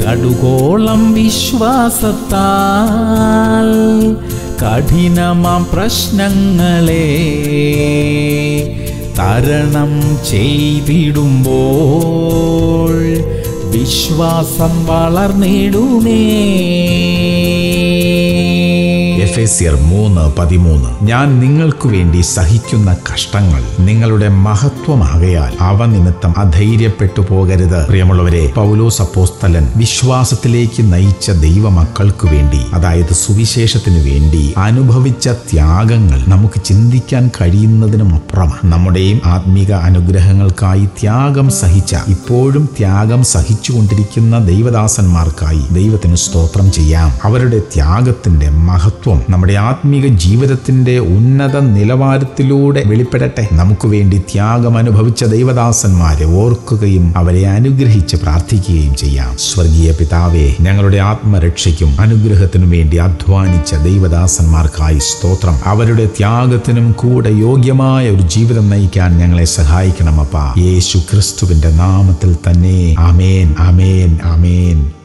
കടുകോളം വിശ്വാസത്താൽ കഠിനമാം പ്രശ്നങ്ങളെ തരണം ചെയ്തിടുമ്പോൾ വിശ്വാസം വളർന്നിടുമേ എഫേസ്യർ മൂന്ന് പതിമൂന്ന് ഞാൻ നിങ്ങൾക്കു വേണ്ടി സഹിക്കുന്ന കഷ്ടങ്ങൾ നിങ്ങളുടെ മഹത്വമാകയാൽ അവ നിമിത്തം അധൈര്യപ്പെട്ടു പോകരുത് പ്രിയമുള്ളവരെ പൗലോസ് അപ്പോസ്തലൻ വിശ്വാസത്തിലേക്ക് നയിച്ച ദൈവമക്കൾക്കു വേണ്ടി അതായത് സുവിശേഷത്തിനു വേണ്ടി അനുഭവിച്ച ത്യാഗങ്ങൾ നമുക്ക് ചിന്തിക്കാൻ കഴിയുന്നതിനും അപ്പുറമാണ് നമ്മുടെയും ആത്മീക അനുഗ്രഹങ്ങൾക്കായി ത്യാഗം സഹിച്ച ഇപ്പോഴും ത്യാഗം സഹിച്ചുകൊണ്ടിരിക്കുന്ന ദൈവദാസന്മാർക്കായി ദൈവത്തിന് സ്തോത്രം ചെയ്യാം അവരുടെ ത്യാഗത്തിന്റെ മഹത്വം നമ്മുടെ ആത്മീക ജീവിതത്തിന്റെ ഉന്നത നിലവാരത്തിലൂടെ വെളിപ്പെടട്ടെ നമുക്ക് വേണ്ടി ത്യാഗം അനുഭവിച്ച ദൈവദാസന്മാരെ ഓർക്കുകയും അവരെ അനുഗ്രഹിച്ച് പ്രാർത്ഥിക്കുകയും ചെയ്യാം സ്വർഗീയ പിതാവേ ഞങ്ങളുടെ ആത്മരക്ഷയ്ക്കും അനുഗ്രഹത്തിനും വേണ്ടി അധ്വാനിച്ച ദൈവദാസന്മാർക്കായി സ്തോത്രം അവരുടെ ത്യാഗത്തിനും കൂടെ യോഗ്യമായ ഒരു ജീവിതം നയിക്കാൻ ഞങ്ങളെ സഹായിക്കണമപ്പ യേശു ക്രിസ്തുവിന്റെ നാമത്തിൽ തന്നെ അമേൻ അമേൻ അമേൻ